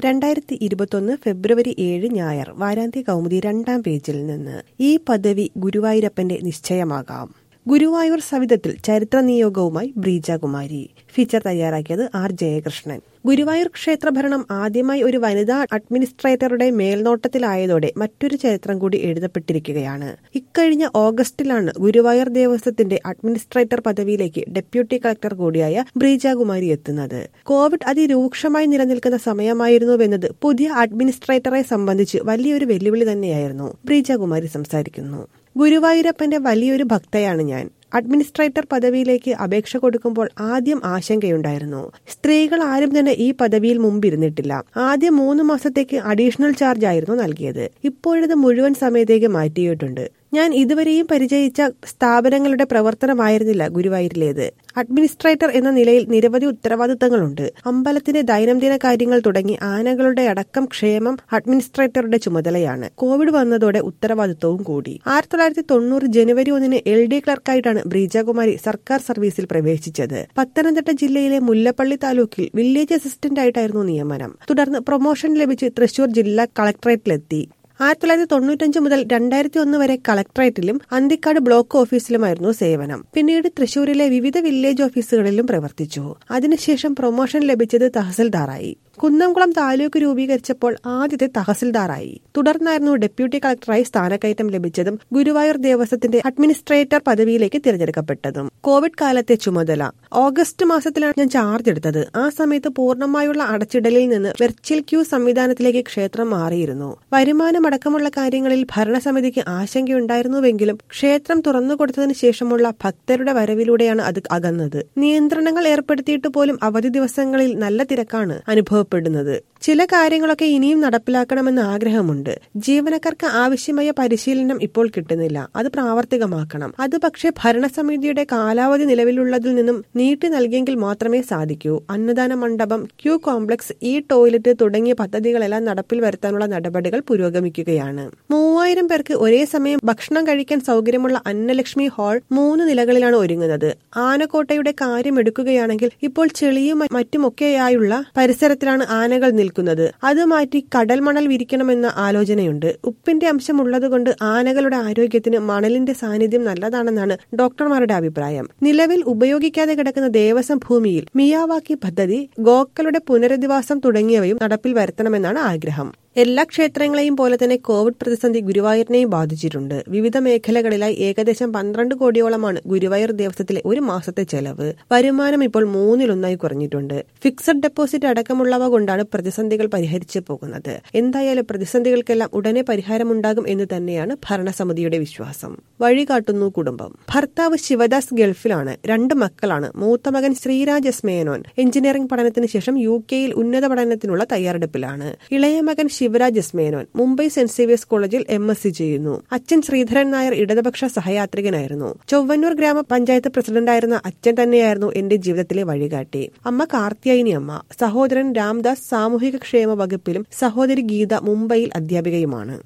രണ്ടായിരത്തി ഇരുപത്തൊന്ന് ഫെബ്രുവരി ഏഴ് ഞായർ വാരാന്ത്യ കൗമുദി രണ്ടാം പേജിൽ നിന്ന് ഈ പദവി ഗുരുവായൂരപ്പന്റെ നിശ്ചയമാകാം ഗുരുവായൂർ സവിധത്തിൽ ചരിത്ര നിയോഗവുമായി ബ്രീജകുമാരി ഫീച്ചർ തയ്യാറാക്കിയത് ആർ ജയകൃഷ്ണൻ ഗുരുവായൂർ ക്ഷേത്രഭരണം ആദ്യമായി ഒരു വനിതാ അഡ്മിനിസ്ട്രേറ്ററുടെ മേൽനോട്ടത്തിലായതോടെ മറ്റൊരു ചരിത്രം കൂടി എഴുതപ്പെട്ടിരിക്കുകയാണ് ഇക്കഴിഞ്ഞ ഓഗസ്റ്റിലാണ് ഗുരുവായൂർ ദേവസ്വത്തിന്റെ അഡ്മിനിസ്ട്രേറ്റർ പദവിയിലേക്ക് ഡെപ്യൂട്ടി കളക്ടർ കൂടിയായ ബ്രീജകുമാരി എത്തുന്നത് കോവിഡ് അതിരൂക്ഷമായി നിലനിൽക്കുന്ന സമയമായിരുന്നുവെന്നത് പുതിയ അഡ്മിനിസ്ട്രേറ്ററെ സംബന്ധിച്ച് വലിയൊരു വെല്ലുവിളി തന്നെയായിരുന്നു ബ്രീജകുമാരി സംസാരിക്കുന്നു ഗുരുവായൂരപ്പന്റെ വലിയൊരു ഭക്തയാണ് ഞാൻ അഡ്മിനിസ്ട്രേറ്റർ പദവിയിലേക്ക് അപേക്ഷ കൊടുക്കുമ്പോൾ ആദ്യം ആശങ്കയുണ്ടായിരുന്നു സ്ത്രീകൾ ആരും തന്നെ ഈ പദവിയിൽ മുമ്പിരുന്നിട്ടില്ല ആദ്യം മൂന്ന് മാസത്തേക്ക് അഡീഷണൽ ചാർജ് ആയിരുന്നു നൽകിയത് ഇപ്പോഴത് മുഴുവൻ സമയത്തേക്ക് മാറ്റിയിട്ടുണ്ട് ഞാൻ ഇതുവരെയും പരിചയിച്ച സ്ഥാപനങ്ങളുടെ പ്രവർത്തനമായിരുന്നില്ല ഗുരുവായൂരിലേത് അഡ്മിനിസ്ട്രേറ്റർ എന്ന നിലയിൽ നിരവധി ഉത്തരവാദിത്തങ്ങളുണ്ട് അമ്പലത്തിന്റെ ദൈനംദിന കാര്യങ്ങൾ തുടങ്ങി ആനകളുടെ അടക്കം ക്ഷേമം അഡ്മിനിസ്ട്രേറ്ററുടെ ചുമതലയാണ് കോവിഡ് വന്നതോടെ ഉത്തരവാദിത്വവും കൂടി ആയിരത്തി തൊള്ളായിരത്തി തൊണ്ണൂറ് ജനുവരി ഒന്നിന് എൽ ഡി ക്ലർക്കായിട്ടാണ് ബ്രീജകുമാരി സർക്കാർ സർവീസിൽ പ്രവേശിച്ചത് പത്തനംതിട്ട ജില്ലയിലെ മുല്ലപ്പള്ളി താലൂക്കിൽ വില്ലേജ് അസിസ്റ്റന്റ് ആയിട്ടായിരുന്നു നിയമനം തുടർന്ന് പ്രൊമോഷൻ ലഭിച്ച് തൃശൂർ ജില്ലാ കളക്ടറേറ്റിലെത്തി ആയിരത്തി തൊള്ളായിരത്തി തൊണ്ണൂറ്റഞ്ച് മുതൽ രണ്ടായിരത്തി ഒന്ന് വരെ കളക്ടറേറ്റിലും അന്തിക്കാട് ബ്ലോക്ക് ഓഫീസിലുമായിരുന്നു സേവനം പിന്നീട് തൃശൂരിലെ വിവിധ വില്ലേജ് ഓഫീസുകളിലും പ്രവർത്തിച്ചു അതിനുശേഷം പ്രൊമോഷൻ ലഭിച്ചത് തഹസിൽദാറായി കുന്നംകുളം താലൂക്ക് രൂപീകരിച്ചപ്പോൾ ആദ്യത്തെ തഹസിൽദാറായി തുടർന്നായിരുന്നു ഡെപ്യൂട്ടി കളക്ടറായി സ്ഥാനക്കയറ്റം ലഭിച്ചതും ഗുരുവായൂർ ദേവസ്വത്തിന്റെ അഡ്മിനിസ്ട്രേറ്റർ പദവിയിലേക്ക് തിരഞ്ഞെടുക്കപ്പെട്ടതും കോവിഡ് കാലത്തെ ചുമതല ഓഗസ്റ്റ് മാസത്തിലാണ് ഞാൻ ചാർജ് എടുത്തത് ആ സമയത്ത് പൂർണ്ണമായുള്ള അടച്ചിടലിൽ നിന്ന് വെർച്വൽ ക്യൂ സംവിധാനത്തിലേക്ക് ക്ഷേത്രം മാറിയിരുന്നു വരുമാനമടക്കമുള്ള കാര്യങ്ങളിൽ ഭരണസമിതിക്ക് ആശങ്കയുണ്ടായിരുന്നുവെങ്കിലും ക്ഷേത്രം തുറന്നുകൊടുത്തതിന് ശേഷമുള്ള ഭക്തരുടെ വരവിലൂടെയാണ് അത് അകന്നത് നിയന്ത്രണങ്ങൾ ഏർപ്പെടുത്തിയിട്ട് പോലും അവധി ദിവസങ്ങളിൽ നല്ല തിരക്കാണ് അനുഭവപ്പെടുന്നത് ചില കാര്യങ്ങളൊക്കെ ഇനിയും നടപ്പിലാക്കണമെന്ന് ആഗ്രഹമുണ്ട് ജീവനക്കാർക്ക് ആവശ്യമായ പരിശീലനം ഇപ്പോൾ കിട്ടുന്നില്ല അത് പ്രാവർത്തികമാക്കണം അത് പക്ഷേ ഭരണസമിതിയുടെ കാലാവധി നിലവിലുള്ളതിൽ നിന്നും നീട്ടി നൽകിയെങ്കിൽ മാത്രമേ സാധിക്കൂ അന്നദാന മണ്ഡപം ക്യൂ കോംപ്ലക്സ് ഇ ടോയ്ലറ്റ് തുടങ്ങിയ പദ്ധതികളെല്ലാം നടപ്പിൽ വരുത്താനുള്ള നടപടികൾ പുരോഗമിക്കുകയാണ് മൂവായിരം പേർക്ക് ഒരേ സമയം ഭക്ഷണം കഴിക്കാൻ സൗകര്യമുള്ള അന്നലക്ഷ്മി ഹാൾ മൂന്ന് നിലകളിലാണ് ഒരുങ്ങുന്നത് ആനക്കോട്ടയുടെ കാര്യം എടുക്കുകയാണെങ്കിൽ ഇപ്പോൾ ചെളിയും മറ്റുമൊക്കെയായുള്ള പരിസരത്തിലാണ് ആനകൾ നിൽക്കുന്നത് അത് മാറ്റി കടൽ മണൽ വിരിക്കണമെന്ന ആലോചനയുണ്ട് ഉപ്പിന്റെ അംശം ഉള്ളതുകൊണ്ട് ആനകളുടെ ആരോഗ്യത്തിന് മണലിന്റെ സാന്നിധ്യം നല്ലതാണെന്നാണ് ഡോക്ടർമാരുടെ അഭിപ്രായം നിലവിൽ ഉപയോഗിക്കാതെ കിടക്കുന്ന ദേവസ്വം ഭൂമിയിൽ മിയാവാക്കി പദ്ധതി ഗോക്കളുടെ പുനരധിവാസം തുടങ്ങിയവയും നടപ്പിൽ വരുത്തണമെന്നാണ് ആഗ്രഹം എല്ലാ ക്ഷേത്രങ്ങളെയും പോലെ തന്നെ കോവിഡ് പ്രതിസന്ധി ഗുരുവായൂരിനെയും ബാധിച്ചിട്ടുണ്ട് വിവിധ മേഖലകളിലായി ഏകദേശം പന്ത്രണ്ട് കോടിയോളമാണ് ഗുരുവായൂർ ദേവസ്വത്തിലെ ഒരു മാസത്തെ ചെലവ് വരുമാനം ഇപ്പോൾ മൂന്നിലൊന്നായി കുറഞ്ഞിട്ടുണ്ട് ഫിക്സഡ് ഡെപ്പോസിറ്റ് അടക്കമുള്ളവ കൊണ്ടാണ് പ്രതിസന്ധികൾ പരിഹരിച്ചു പോകുന്നത് എന്തായാലും പ്രതിസന്ധികൾക്കെല്ലാം ഉടനെ പരിഹാരമുണ്ടാകും എന്ന് തന്നെയാണ് ഭരണസമിതിയുടെ വിശ്വാസം വഴികാട്ടുന്നു കുടുംബം ഭർത്താവ് ശിവദാസ് ഗൾഫിലാണ് രണ്ട് മക്കളാണ് മൂത്ത മകൻ ശ്രീരാജ് എസ് മേനോൻ എഞ്ചിനീയറിംഗ് പഠനത്തിന് ശേഷം യു കെയിൽ ഉന്നത പഠനത്തിനുള്ള തയ്യാറെടുപ്പിലാണ് ഇളയ മകൻ Sivaraj S Menon Mumbai saint Xavier's കോളേജിൽ എം എസ് സി ചെയ്യുന്നു അച്ഛൻ ശ്രീധരൻ നായർ ഇടതുപക്ഷ സഹയാത്രികനായിരുന്നു ചൊവ്വന്നൂർ ഗ്രാമപഞ്ചായത്ത് പ്രസിഡന്റായിരുന്ന അച്ഛൻ തന്നെയായിരുന്നു എന്റെ ജീവിതത്തിലെ വഴികാട്ടി അമ്മ കാർത്തിയായിനി അമ്മ സഹോദരൻ രാംദാസ് സാമൂഹിക ക്ഷേമ വകുപ്പിലും സഹോദരി ഗീത മുംബൈയിൽ അധ്യാപികയുമാണ്